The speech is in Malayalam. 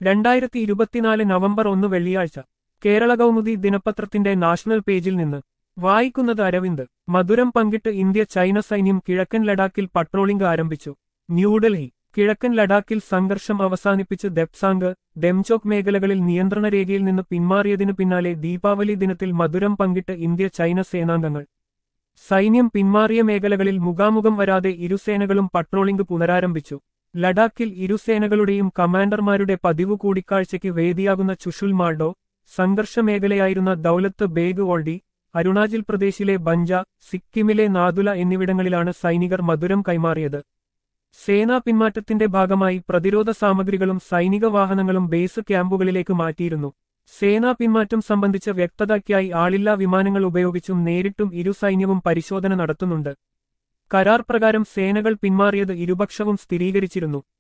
രണ്ടായിരത്തി ഇരുപത്തിനാല് നവംബർ ഒന്ന് വെള്ളിയാഴ്ച കേരള കൗമുദി ദിനപത്രത്തിന്റെ നാഷണൽ പേജിൽ നിന്ന് വായിക്കുന്നത് അരവിന്ദ് മധുരം പങ്കിട്ട് ഇന്ത്യ ചൈന സൈന്യം കിഴക്കൻ ലഡാക്കിൽ പട്രോളിംഗ് ആരംഭിച്ചു ന്യൂഡൽഹി കിഴക്കൻ ലഡാക്കിൽ സംഘർഷം അവസാനിപ്പിച്ച് ദെപ്സാംഗ് ഡെംചോക് മേഖലകളിൽ നിയന്ത്രണ രേഖയിൽ നിന്ന് പിന്മാറിയതിനു പിന്നാലെ ദീപാവലി ദിനത്തിൽ മധുരം പങ്കിട്ട് ഇന്ത്യ ചൈന സേനാംഗങ്ങൾ സൈന്യം പിന്മാറിയ മേഖലകളിൽ മുഖാമുഖം വരാതെ ഇരുസേനകളും പട്രോളിംഗ് പുനരാരംഭിച്ചു ലഡാക്കിൽ ഇരുസേനകളുടെയും കമാൻഡർമാരുടെ പതിവ് കൂടിക്കാഴ്ചയ്ക്ക് വേദിയാകുന്ന ചുഷുൽ മാൾഡോ സംഘർഷ മേഖലയായിരുന്ന ദൌലത്ത് ബേഗ് ഓൾഡി അരുണാചൽ പ്രദേശിലെ ബഞ്ച സിക്കിമിലെ നാദുല എന്നിവിടങ്ങളിലാണ് സൈനികർ മധുരം കൈമാറിയത് സേനാ പിന്മാറ്റത്തിന്റെ ഭാഗമായി പ്രതിരോധ സാമഗ്രികളും സൈനിക വാഹനങ്ങളും ബേസ് ക്യാമ്പുകളിലേക്ക് മാറ്റിയിരുന്നു സേനാ പിന്മാറ്റം സംബന്ധിച്ച വ്യക്തതയ്ക്കായി ആളില്ലാ വിമാനങ്ങൾ ഉപയോഗിച്ചും നേരിട്ടും ഇരു സൈന്യവും പരിശോധന നടത്തുന്നുണ്ട് കരാർ പ്രകാരം സേനകൾ പിന്മാറിയത് ഇരുപക്ഷവും സ്ഥിരീകരിച്ചിരുന്നു